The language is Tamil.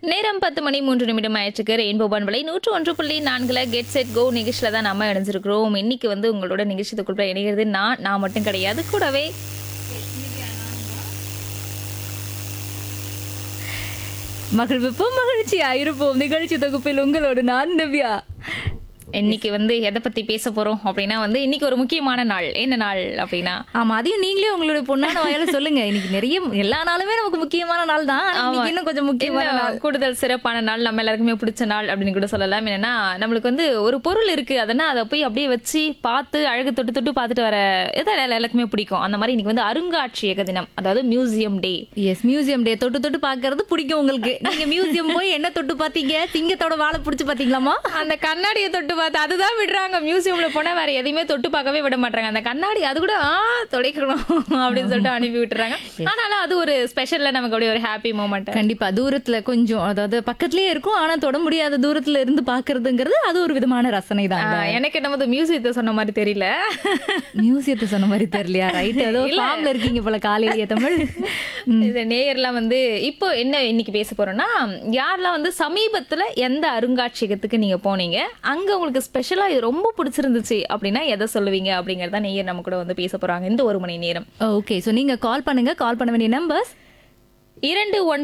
நேரம் பத்து மணி மூன்று நிமிடம் ஆயிடுச்சுக்கு ரெயின்போ பண்பலை நூற்று ஒன்று புள்ளி நான்குல கெட் செட் கோ நிகழ்ச்சியில தான் நம்ம இணைஞ்சிருக்கிறோம் இன்னைக்கு வந்து உங்களோட நிகழ்ச்சிக்குள்ள இணைகிறது நான் நான் மட்டும் கிடையாது கூடவே மகிழ்விப்போம் மகிழ்ச்சியா இருப்போம் நிகழ்ச்சி தொகுப்பில் உங்களோடு நான் நவ்யா இன்னைக்கு வந்து எதை பத்தி பேச போறோம் அப்படின்னா வந்து இன்னைக்கு ஒரு முக்கியமான நாள் என்ன நாள் அப்படின்னா ஆமா அதையும் நீங்களே உங்களுடைய பொண்ணான வாயால சொல்லுங்க இன்னைக்கு நிறைய எல்லா நாளுமே நமக்கு முக்கியமான நாள் தான் ஆனா இன்னைக்கு இன்னும் கொஞ்சம் முக்கியமான இன்னும் நாள் கூடுதல் சிறப்பான நாள் நம்ம எல்லாருக்குமே பிடிச்ச நாள் அப்படின்னு கூட சொல்லலாம் என்னன்னா நம்மளுக்கு வந்து ஒரு பொருள் இருக்கு அதனா அதை போய் அப்படியே வச்சு பார்த்து அழகு தொட்டு தொட்டு பார்த்துட்டு வர எதை எல்லாருக்குமே பிடிக்கும் அந்த மாதிரி இன்னைக்கு வந்து அருங்காட்சியக தினம் அதாவது museum day yes museum day தொட்டு தொட்டு பாக்குறது பிடிக்கும் உங்களுக்கு நீங்க மியூசியம் போய் என்ன தொட்டு பாத்தீங்க சிங்கத்தோட வாழை பிடிச்சு பாத்தீங்களாமா அந்த கண்ணாடியை தொட்டு பார்த்து அதுதான் விடுறாங்க மியூசியம்ல போனா வேற எதையுமே தொட்டு பார்க்கவே விட மாட்டாங்க அந்த கண்ணாடி அது கூட ஆ தொலைக்கணும் அப்படின்னு சொல்லிட்டு அனுப்பி விட்டுறாங்க ஆனாலும் அது ஒரு ஸ்பெஷல்ல நமக்கு அப்படியே ஒரு ஹாப்பி மூமெண்ட் கண்டிப்பா தூரத்துல கொஞ்சம் அதாவது பக்கத்துலயே இருக்கும் ஆனா தொட முடியாத தூரத்துல இருந்து பாக்குறதுங்கிறது அது ஒரு விதமான ரசனை தான் எனக்கு என்னமோ மியூசியத்தை சொன்ன மாதிரி தெரியல மியூசியத்தை சொன்ன மாதிரி தெரியலையா ரைட் ஏதோ ஃபார்ம்ல இருக்கீங்க போல காலையிலேயே தமிழ் இந்த நேயர்லாம் வந்து இப்போ என்ன இன்னைக்கு பேச போறோம்னா யாரெல்லாம் வந்து சமீபத்துல எந்த அருங்காட்சியகத்துக்கு நீங்க போனீங்க அங்க உங்களுக்கு ஸ்பெஷலா இது ரொம்ப பிடிச்சிருந்துச்சு அப்படின்னா எதை சொல்லுவீங்க அப்படிங்கறத நேயர் நம்ம கூட வந்து பேச போறாங்க இந்த ஒரு மணி நேரம் ஓகே சோ நீங்க கால் பண்ணுங்க கால் பண்ண வேண்டிய நம்பர்ஸ் இரண்டு ஒன்